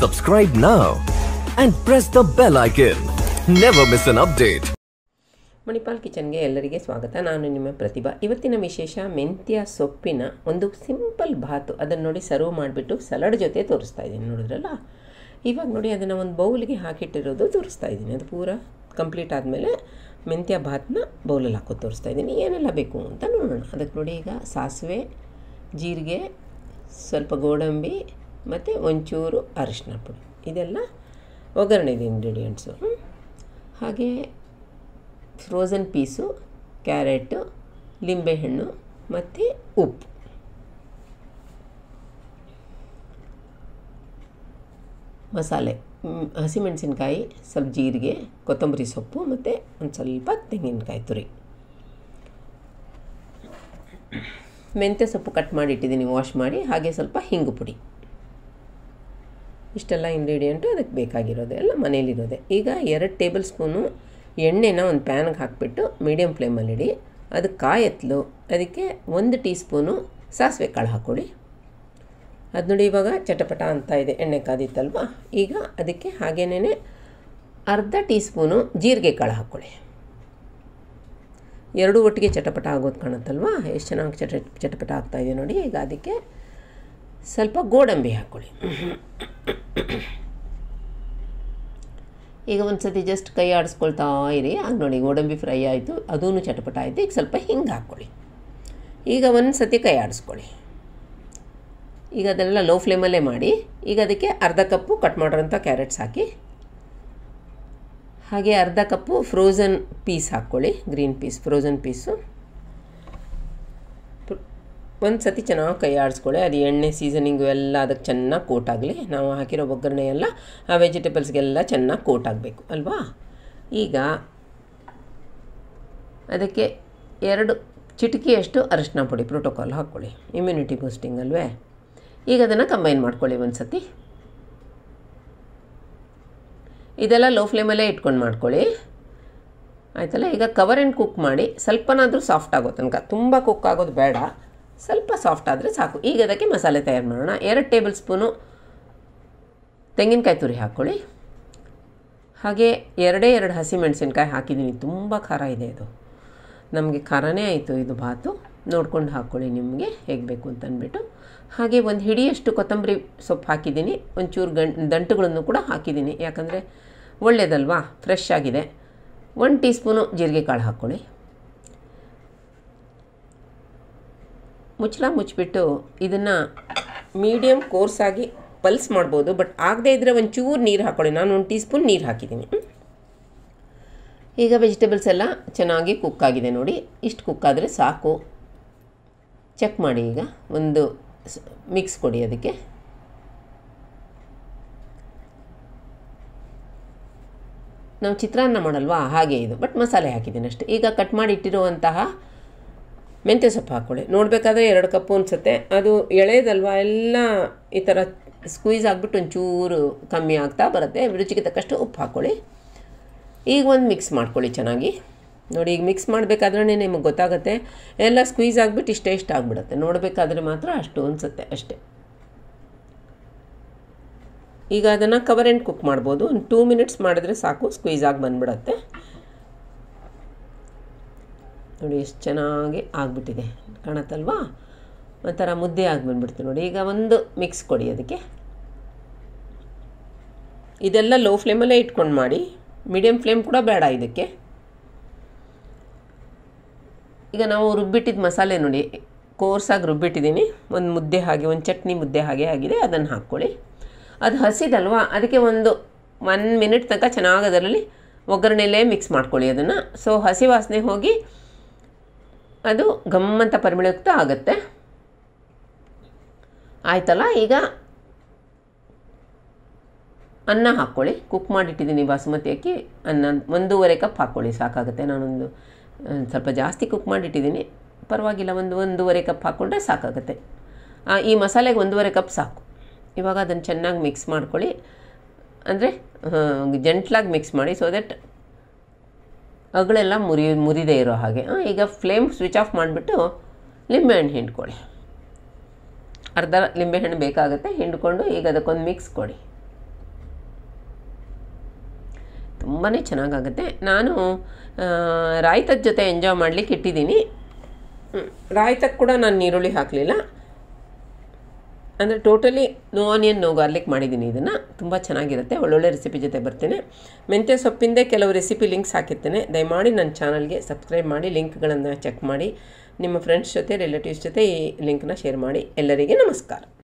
Subscribe now and press the bell icon. Never miss an update. Manipal ಕಿಚನ್ಗೆ ಎಲ್ಲರಿಗೆ ಸ್ವಾಗತ ನಾನು ನಿಮ್ಮ ಪ್ರತಿಭಾ ಇವತ್ತಿನ ವಿಶೇಷ ಮೆಂತ್ಯ ಸೊಪ್ಪಿನ ಒಂದು ಸಿಂಪಲ್ ಭಾತು ಅದನ್ನು ನೋಡಿ ಸರ್ವ್ ಮಾಡಿಬಿಟ್ಟು ಸಲಾಡ್ ಜೊತೆ ತೋರಿಸ್ತಾ ಇದ್ದೀನಿ ನೋಡಿದ್ರಲ್ಲ ಇವಾಗ ನೋಡಿ ಅದನ್ನು ಒಂದು ಬೌಲ್ಗೆ ಹಾಕಿಟ್ಟಿರೋದು ತೋರಿಸ್ತಾ ಇದ್ದೀನಿ ಅದು ಪೂರ ಕಂಪ್ಲೀಟ್ ಆದಮೇಲೆ ಮೆಂತ್ಯ ಭಾತನ್ನ ಬೌಲಲ್ಲಿ ಹಾಕೋದು ತೋರಿಸ್ತಾ ಇದ್ದೀನಿ ಏನೆಲ್ಲ ಬೇಕು ಅಂತ ನೋಡೋಣ ಅದಕ್ಕೆ ನೋಡಿ ಈಗ ಸಾಸಿವೆ ಜೀರಿಗೆ ಸ್ವಲ್ಪ ಗೋಡಂಬಿ ಮತ್ತು ಒಂಚೂರು ಅರಿಶಿನ ಪುಡಿ ಇದೆಲ್ಲ ಒಗ್ಗರಣೆದು ಇಂಗ್ರೀಡಿಯೆಂಟ್ಸು ಹಾಗೆ ಫ್ರೋಝನ್ ಪೀಸು ಕ್ಯಾರೆಟು ಲಿಂಬೆಹಣ್ಣು ಮತ್ತು ಉಪ್ಪು ಮಸಾಲೆ ಮ್, ಹಸಿಮೆಣಸಿನ್ಕಾಯಿ ಸ್ವಲ್ಪ ಜೀರಿಗೆ ಕೊತ್ತಂಬರಿ ಸೊಪ್ಪು ಮತ್ತು ಒಂದು ಸ್ವಲ್ಪ ತೆಂಗಿನಕಾಯಿ ತುರಿ ಮೆಂತ್ಯ ಸೊಪ್ಪು ಕಟ್ ಮಾಡಿ ಇಟ್ಟಿದ್ದೀನಿ ವಾಶ್ ಮಾಡಿ ಹಾಗೆ ಸ್ವಲ್ಪ ಹಿಂಗು ಪುಡಿ ಇಷ್ಟೆಲ್ಲ ಇಂಗ್ರೀಡಿಯೆಂಟು ಅದಕ್ಕೆ ಬೇಕಾಗಿರೋದೆ ಎಲ್ಲ ಮನೇಲಿರೋದೆ ಈಗ ಎರಡು ಟೇಬಲ್ ಸ್ಪೂನು ಎಣ್ಣೆನ ಒಂದು ಪ್ಯಾನ್ಗೆ ಹಾಕಿಬಿಟ್ಟು ಮೀಡಿಯಮ್ ಫ್ಲೇಮಲ್ಲಿಡಿ ಅದು ಕಾಯತ್ಲು ಅದಕ್ಕೆ ಒಂದು ಟೀ ಸ್ಪೂನು ಸಾಸಿವೆ ಕಾಳು ಹಾಕ್ಕೊಳ್ಳಿ ಅದು ನೋಡಿ ಇವಾಗ ಚಟಪಟ ಅಂತ ಇದೆ ಎಣ್ಣೆ ಕಾದಿತ್ತಲ್ವ ಈಗ ಅದಕ್ಕೆ ಹಾಗೇನೇ ಅರ್ಧ ಟೀ ಸ್ಪೂನು ಜೀರಿಗೆ ಕಾಳು ಹಾಕ್ಕೊಳ್ಳಿ ಎರಡೂ ಒಟ್ಟಿಗೆ ಚಟಪಟ ಆಗೋದು ಕಾಣುತ್ತಲ್ವ ಎಷ್ಟು ಚೆನ್ನಾಗಿ ಚಟ ಚಟಪಟ ಆಗ್ತಾಯಿದೆ ನೋಡಿ ಈಗ ಅದಕ್ಕೆ ಸ್ವಲ್ಪ ಗೋಡಂಬಿ ಹಾಕ್ಕೊಳ್ಳಿ ಈಗ ಒಂದು ಸತಿ ಜಸ್ಟ್ ಕೈ ಆಡಿಸ್ಕೊಳ್ತಾ ಇರಿ ಆಗ ನೋಡಿ ಗೋಡಂಬಿ ಫ್ರೈ ಆಯಿತು ಅದೂ ಚಟಪಟ ಆಯಿತು ಈಗ ಸ್ವಲ್ಪ ಹಿಂಗೆ ಹಾಕ್ಕೊಳ್ಳಿ ಈಗ ಒಂದು ಸತಿ ಕೈ ಆಡಿಸ್ಕೊಳ್ಳಿ ಈಗ ಅದನ್ನೆಲ್ಲ ಲೋ ಫ್ಲೇಮಲ್ಲೇ ಮಾಡಿ ಈಗ ಅದಕ್ಕೆ ಅರ್ಧ ಕಪ್ಪು ಕಟ್ ಮಾಡಿರೋಂಥ ಕ್ಯಾರೆಟ್ಸ್ ಹಾಕಿ ಹಾಗೆ ಅರ್ಧ ಕಪ್ಪು ಫ್ರೋಝನ್ ಪೀಸ್ ಹಾಕ್ಕೊಳ್ಳಿ ಗ್ರೀನ್ ಪೀಸ್ ಫ್ರೋಝನ್ ಪೀಸು ಒಂದು ಸತಿ ಚೆನ್ನಾಗಿ ಕೈ ಆಡಿಸ್ಕೊಳ್ಳಿ ಅದು ಎಣ್ಣೆ ಸೀಸನಿಂಗು ಎಲ್ಲ ಅದಕ್ಕೆ ಚೆನ್ನಾಗಿ ಕೋಟ್ ಆಗಲಿ ನಾವು ಹಾಕಿರೋ ಒಗ್ಗರಣೆ ಎಲ್ಲ ಆ ವೆಜಿಟೇಬಲ್ಸ್ಗೆಲ್ಲ ಚೆನ್ನಾಗಿ ಕೋಟ್ ಆಗಬೇಕು ಅಲ್ವಾ ಈಗ ಅದಕ್ಕೆ ಎರಡು ಚಿಟಿಕೆಯಷ್ಟು ಅರಿಶಿನ ಪುಡಿ ಪ್ರೋಟೋಕಾಲ್ ಹಾಕ್ಕೊಳ್ಳಿ ಇಮ್ಯುನಿಟಿ ಬೂಸ್ಟಿಂಗ್ ಅಲ್ವೇ ಈಗ ಅದನ್ನು ಕಂಬೈನ್ ಮಾಡ್ಕೊಳ್ಳಿ ಒಂದು ಸತಿ ಇದೆಲ್ಲ ಲೋ ಫ್ಲೇಮಲ್ಲೇ ಇಟ್ಕೊಂಡು ಮಾಡ್ಕೊಳ್ಳಿ ಆಯ್ತಲ್ಲ ಈಗ ಕವರ್ ಆ್ಯಂಡ್ ಕುಕ್ ಮಾಡಿ ಸ್ವಲ್ಪನಾದರೂ ಸಾಫ್ಟ್ ಆಗೋ ತನಕ ತುಂಬ ಕುಕ್ ಆಗೋದು ಬೇಡ ಸ್ವಲ್ಪ ಸಾಫ್ಟ್ ಆದರೆ ಸಾಕು ಈಗ ಅದಕ್ಕೆ ಮಸಾಲೆ ತಯಾರು ಮಾಡೋಣ ಎರಡು ಟೇಬಲ್ ಸ್ಪೂನು ತೆಂಗಿನಕಾಯಿ ತುರಿ ಹಾಕ್ಕೊಳ್ಳಿ ಹಾಗೆ ಎರಡೇ ಎರಡು ಹಸಿಮೆಣಸಿನ್ಕಾಯಿ ಹಾಕಿದ್ದೀನಿ ತುಂಬ ಖಾರ ಇದೆ ಇದು ನಮಗೆ ಖಾರನೇ ಆಯಿತು ಇದು ಭಾತು ನೋಡ್ಕೊಂಡು ಹಾಕ್ಕೊಳ್ಳಿ ನಿಮಗೆ ಹೇಗೆ ಬೇಕು ಅಂತ ಅಂದ್ಬಿಟ್ಟು ಹಾಗೆ ಒಂದು ಹಿಡಿಯಷ್ಟು ಕೊತ್ತಂಬರಿ ಸೊಪ್ಪು ಹಾಕಿದ್ದೀನಿ ಒಂಚೂರು ಗಂ ದಂಟುಗಳನ್ನು ಕೂಡ ಹಾಕಿದ್ದೀನಿ ಯಾಕಂದರೆ ಒಳ್ಳೆಯದಲ್ವಾ ಫ್ರೆಶ್ ಆಗಿದೆ ಒಂದು ಟೀ ಸ್ಪೂನು ಜೀರಿಗೆ ಕಾಳು ಹಾಕ್ಕೊಳ್ಳಿ ಮುಚ್ಚಳ ಮುಚ್ಚಿಬಿಟ್ಟು ಇದನ್ನು ಮೀಡಿಯಮ್ ಕೋರ್ಸಾಗಿ ಪಲ್ಸ್ ಮಾಡ್ಬೋದು ಬಟ್ ಆಗದೇ ಇದ್ದರೆ ಒಂಚೂರು ನೀರು ಹಾಕ್ಕೊಳ್ಳಿ ನಾನು ಒಂದು ಟೀ ಸ್ಪೂನ್ ನೀರು ಹಾಕಿದ್ದೀನಿ ಈಗ ವೆಜಿಟೇಬಲ್ಸ್ ಎಲ್ಲ ಚೆನ್ನಾಗಿ ಕುಕ್ ಆಗಿದೆ ನೋಡಿ ಇಷ್ಟು ಕುಕ್ ಆದರೆ ಸಾಕು ಚೆಕ್ ಮಾಡಿ ಈಗ ಒಂದು ಮಿಕ್ಸ್ ಕೊಡಿ ಅದಕ್ಕೆ ನಾವು ಚಿತ್ರಾನ್ನ ಮಾಡಲ್ವಾ ಹಾಗೆ ಇದು ಬಟ್ ಮಸಾಲೆ ಹಾಕಿದ್ದೀನಿ ಅಷ್ಟೇ ಈಗ ಕಟ್ ಮಾಡಿ ಇಟ್ಟಿರುವಂತಹ ಮೆಂತ್ಯ ಸೊಪ್ಪು ಹಾಕ್ಕೊಳ್ಳಿ ನೋಡಬೇಕಾದ್ರೆ ಎರಡು ಕಪ್ಪು ಅನಿಸುತ್ತೆ ಅದು ಎಳೆದಲ್ವಾ ಎಲ್ಲ ಈ ಥರ ಸ್ಕ್ವೀಸ್ ಆಗಿಬಿಟ್ಟು ಒಂಚೂರು ಕಮ್ಮಿ ಆಗ್ತಾ ಬರುತ್ತೆ ರುಚಿಗೆ ತಕ್ಕಷ್ಟು ಉಪ್ಪು ಹಾಕ್ಕೊಳ್ಳಿ ಈಗ ಒಂದು ಮಿಕ್ಸ್ ಮಾಡ್ಕೊಳ್ಳಿ ಚೆನ್ನಾಗಿ ನೋಡಿ ಈಗ ಮಿಕ್ಸ್ ಮಾಡಬೇಕಾದ್ರೆ ನಿಮಗೆ ಗೊತ್ತಾಗುತ್ತೆ ಎಲ್ಲ ಸ್ಕ್ವೀಸ್ ಆಗಿಬಿಟ್ಟು ಇಷ್ಟೇ ಇಷ್ಟ ಆಗಿಬಿಡುತ್ತೆ ನೋಡಬೇಕಾದ್ರೆ ಮಾತ್ರ ಅಷ್ಟು ಅನಿಸುತ್ತೆ ಅಷ್ಟೇ ಈಗ ಅದನ್ನು ಕವರ್ ಆ್ಯಂಡ್ ಕುಕ್ ಮಾಡ್ಬೋದು ಒಂದು ಟೂ ಮಿನಿಟ್ಸ್ ಮಾಡಿದ್ರೆ ಸಾಕು ಸ್ಕ್ವೀಸ್ ಆಗಿ ಬಂದ್ಬಿಡತ್ತೆ ನೋಡಿ ಎಷ್ಟು ಚೆನ್ನಾಗಿ ಆಗಿಬಿಟ್ಟಿದೆ ಕಾಣತ್ತಲ್ವಾ ಒಂಥರ ಮುದ್ದೆ ಆಗಿ ಬಂದ್ಬಿಡ್ತು ನೋಡಿ ಈಗ ಒಂದು ಮಿಕ್ಸ್ ಕೊಡಿ ಅದಕ್ಕೆ ಇದೆಲ್ಲ ಲೋ ಫ್ಲೇಮಲ್ಲೇ ಇಟ್ಕೊಂಡು ಮಾಡಿ ಮೀಡಿಯಮ್ ಫ್ಲೇಮ್ ಕೂಡ ಬೇಡ ಇದಕ್ಕೆ ಈಗ ನಾವು ರುಬ್ಬಿಟ್ಟಿದ್ದ ಮಸಾಲೆ ನೋಡಿ ಕೋರ್ಸಾಗಿ ರುಬ್ಬಿಟ್ಟಿದ್ದೀನಿ ಒಂದು ಮುದ್ದೆ ಹಾಗೆ ಒಂದು ಚಟ್ನಿ ಮುದ್ದೆ ಹಾಗೆ ಆಗಿದೆ ಅದನ್ನು ಹಾಕ್ಕೊಳ್ಳಿ ಅದು ಹಸಿದಲ್ವಾ ಅದಕ್ಕೆ ಒಂದು ಒನ್ ಮಿನಿಟ್ ತನಕ ಚೆನ್ನಾಗಿ ಅದರಲ್ಲಿ ಒಗ್ಗರಣೆಯಲ್ಲೇ ಮಿಕ್ಸ್ ಮಾಡ್ಕೊಳ್ಳಿ ಅದನ್ನು ಸೊ ಹಸಿ ವಾಸನೆ ಹೋಗಿ ಅದು ಗಮ್ಮಂತ ಪರಿಮಳಯುಕ್ತ ಆಗುತ್ತೆ ಆಯ್ತಲ್ಲ ಈಗ ಅನ್ನ ಹಾಕ್ಕೊಳ್ಳಿ ಕುಕ್ ಮಾಡಿಟ್ಟಿದ್ದೀನಿ ಬಾಸುಮತಿ ಅಕ್ಕಿ ಅನ್ನ ಒಂದೂವರೆ ಕಪ್ ಹಾಕ್ಕೊಳ್ಳಿ ಸಾಕಾಗುತ್ತೆ ನಾನೊಂದು ಆ, ಸ್ವಲ್ಪ ಜಾಸ್ತಿ ಕುಕ್ ಮಾಡಿಟ್ಟಿದ್ದೀನಿ ಪರವಾಗಿಲ್ಲ ಒಂದು ಒಂದೂವರೆ ಕಪ್ ಹಾಕ್ಕೊಂಡ್ರೆ ಸಾಕಾಗುತ್ತೆ ಆ, ಈ ಮಸಾಲೆಗೆ ಒಂದೂವರೆ ಕಪ್ ಸಾಕು ಇವಾಗ ಅದನ್ನು ಚೆನ್ನಾಗಿ ಮಿಕ್ಸ್ ಮಾಡ್ಕೊಳ್ಳಿ ಅಂದರೆ ಜಂಟ್ಲಾಗಿ ಮಿಕ್ಸ್ ಮಾಡಿ ಸೊ ದಟ್ ಅಗಳೆಲ್ಲ ಮುರಿ ಮುರಿದೇ ಇರೋ ಹಾಗೆ ಆ, ಈಗ ಫ್ಲೇಮ್ ಸ್ವಿಚ್ ಆಫ್ ಮಾಡಿಬಿಟ್ಟು ಲಿಂಬೆಹಣ್ಣು ಹಿಂಡ್ಕೊಳ್ಳಿ ಅರ್ಧ ಲಿಂಬೆಹಣ್ಣು ಬೇಕಾಗುತ್ತೆ ಹಿಂಡ್ಕೊಂಡು ಈಗ ಅದಕ್ಕೊಂದು ಮಿಕ್ಸ್ ಕೊಡಿ ತುಂಬಾ ಚೆನ್ನಾಗಾಗುತ್ತೆ ನಾನು ಆ, ರಾಯ್ತದ ಜೊತೆ ಎಂಜಾಯ್ ಮಾಡಲಿಕ್ಕೆ ಇಟ್ಟಿದ್ದೀನಿ ಹ್ಮ್. ರಾಯ್ತಕ್ಕೆ ಕೂಡ ನಾನು ಈರುಳ್ಳಿ ಹಾಕಲಿಲ್ಲ ಅಂದರೆ totally no onion no garlic ಮಾಡಿದ್ದೀನಿ ಇದನ್ನು ತುಂಬ ಚೆನ್ನಾಗಿರುತ್ತೆ ಒಳ್ಳೊಳ್ಳೆ ರೆಸಿಪಿ ಜೊತೆ ಬರ್ತೀನಿ ಮೆಂತ್ಯ ಸೊಪ್ಪಿಂದೇ ಕೆಲವು ರೆಸಿಪಿ ಲಿಂಕ್ಸ್ ಹಾಕಿರ್ತೇನೆ ದಯಮಾಡಿ ನನ್ನ ಚಾನಲ್ಗೆ ಸಬ್ಸ್ಕ್ರೈಬ್ ಮಾಡಿ ಲಿಂಕ್ಗಳನ್ನು ಚೆಕ್ ಮಾಡಿ ನಿಮ್ಮ ಫ್ರೆಂಡ್ಸ್ ಜೊತೆ ರಿಲೇಟಿವ್ಸ್ ಜೊತೆ ಈ ಲಿಂಕ್ನ ಶೇರ್ ಮಾಡಿ ಎಲ್ಲರಿಗೆ ನಮಸ್ಕಾರ